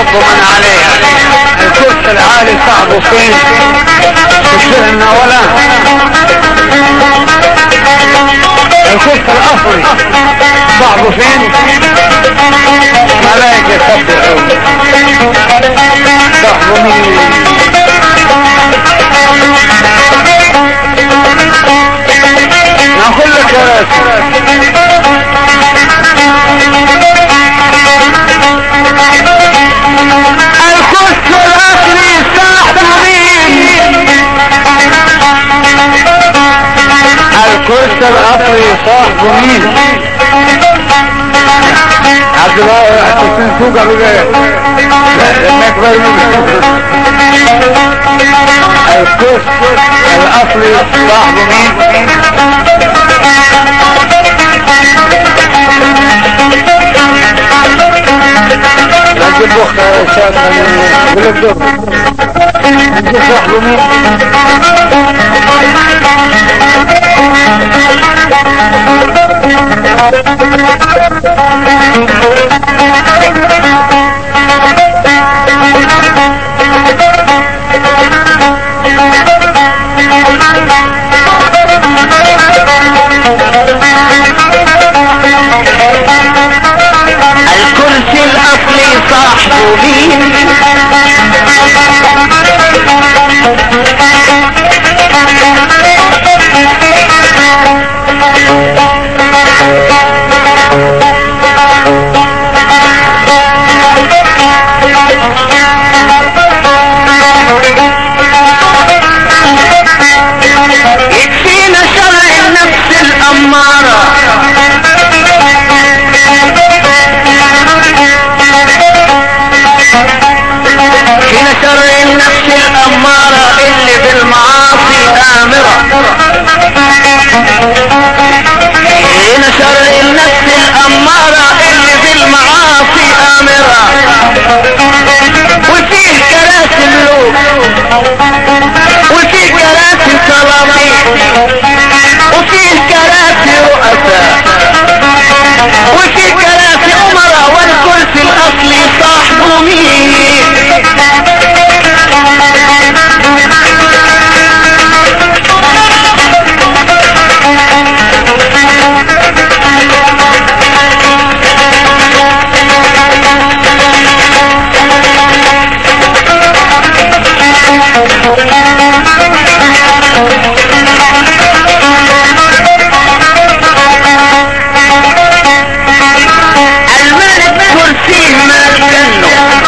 يعض من عليها الكرسي العالي صعبه فين في سهلنا ولا الكرسي الاصلي صعبه فين ملائكة يسبحوا صعبه مين نقول لك يا راسل الخش الاصلي صاحب مين الكرسي الاصلي صاحب مين عبد الله حسين سوق ابو لما يكبر الكرسي الاصلي صاحب مين لكن بخ شاب بلد دور انت صاحبه مين الكرسي الاصلي صاحبه مين يكفينا شرع النفس الاماره فينا شر النفس الأمارة اللي بالمعاصي آمرة فينا شر النفس الأمارة اللي بالمعاصي آمرة وفيه كراسي ملوك وفيه كراسي سلاطين وفيه كراسي رؤساء وفيه كراسي أمراء والكرسي الأصلي صاحبه مين الملك كرسيه ما كنه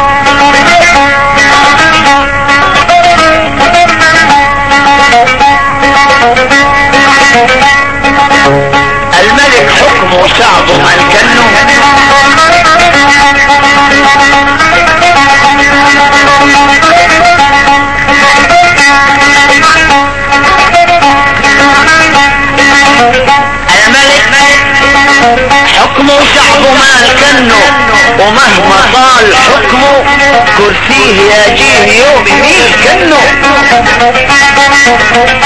الملك حكمه شعبه ملكنه الملك حكمه شعبه ملكنه ومهما طال حكمه كرسيه يجيه يوم ميل كنه